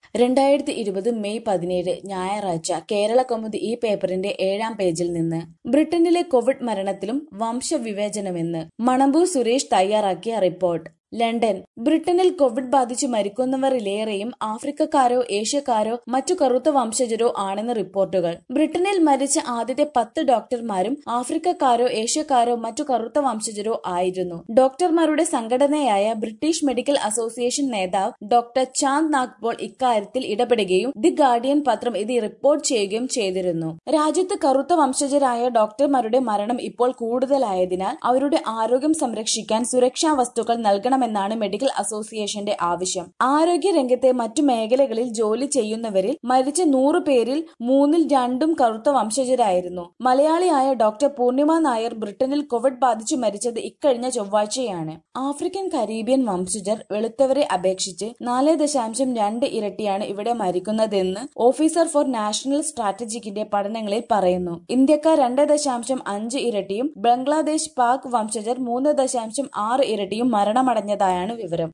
രണ്ടായിരത്തി ഇരുപത് മെയ് പതിനേഴ് ഞായറാഴ്ച കേരള കൗമുദി ഈ പേപ്പറിന്റെ ഏഴാം പേജിൽ നിന്ന് ബ്രിട്ടനിലെ കോവിഡ് മരണത്തിലും വംശവിവേചനമെന്ന് മണമ്പൂർ സുരേഷ് തയ്യാറാക്കിയ റിപ്പോർട്ട് ലണ്ടൻ ബ്രിട്ടനിൽ കോവിഡ് ബാധിച്ചു മരിക്കുന്നവരിലേറെയും ആഫ്രിക്കക്കാരോ ഏഷ്യക്കാരോ മറ്റു കറുത്ത വംശജരോ ആണെന്ന് റിപ്പോർട്ടുകൾ ബ്രിട്ടനിൽ മരിച്ച ആദ്യത്തെ പത്ത് ഡോക്ടർമാരും ആഫ്രിക്കക്കാരോ ഏഷ്യക്കാരോ മറ്റു കറുത്ത വംശജരോ ആയിരുന്നു ഡോക്ടർമാരുടെ സംഘടനയായ ബ്രിട്ടീഷ് മെഡിക്കൽ അസോസിയേഷൻ നേതാവ് ഡോക്ടർ ചാന്ദ് നാഗ്പോൾ ഇക്കാര്യത്തിൽ ഇടപെടുകയും ദി ഗാർഡിയൻ പത്രം ഇത് റിപ്പോർട്ട് ചെയ്യുകയും ചെയ്തിരുന്നു രാജ്യത്ത് കറുത്ത വംശജരായ ഡോക്ടർമാരുടെ മരണം ഇപ്പോൾ കൂടുതലായതിനാൽ അവരുടെ ആരോഗ്യം സംരക്ഷിക്കാൻ സുരക്ഷാ വസ്തുക്കൾ നൽകണമെന്നാണ് മെഡിക്കൽ അസോസിയേഷന്റെ ആവശ്യം ആരോഗ്യ രംഗത്തെ മറ്റു മേഖലകളിൽ ജോലി ചെയ്യുന്നവരിൽ മരിച്ച നൂറ് പേരിൽ മൂന്നിൽ രണ്ടും കറുത്ത വംശജരായിരുന്നു മലയാളിയായ ഡോക്ടർ പൂർണിമ നായർ ബ്രിട്ടനിൽ കോവിഡ് ബാധിച്ചു മരിച്ചത് ഇക്കഴിഞ്ഞ ചൊവ്വാഴ്ചയാണ് ആഫ്രിക്കൻ കരീബിയൻ വംശജർ വെളുത്തവരെ അപേക്ഷിച്ച് നാല് ദശാംശം രണ്ട് ഇരട്ടിയാണ് ഇവിടെ മരിക്കുന്നതെന്ന് ഓഫീസർ ഫോർ നാഷണൽ സ്ട്രാറ്റജിക്കിന്റെ പഠനങ്ങളിൽ പറയുന്നു ഇന്ത്യക്കാർ രണ്ട് ദശാംശം അഞ്ച് ഇരട്ടിയും ബംഗ്ലാദേശ് പാക് വംശജർ മൂന്ന് ദശാംശം ആറ് ഇരട്ടിയും മരണമടഞ്ഞതായാണ് വിവരം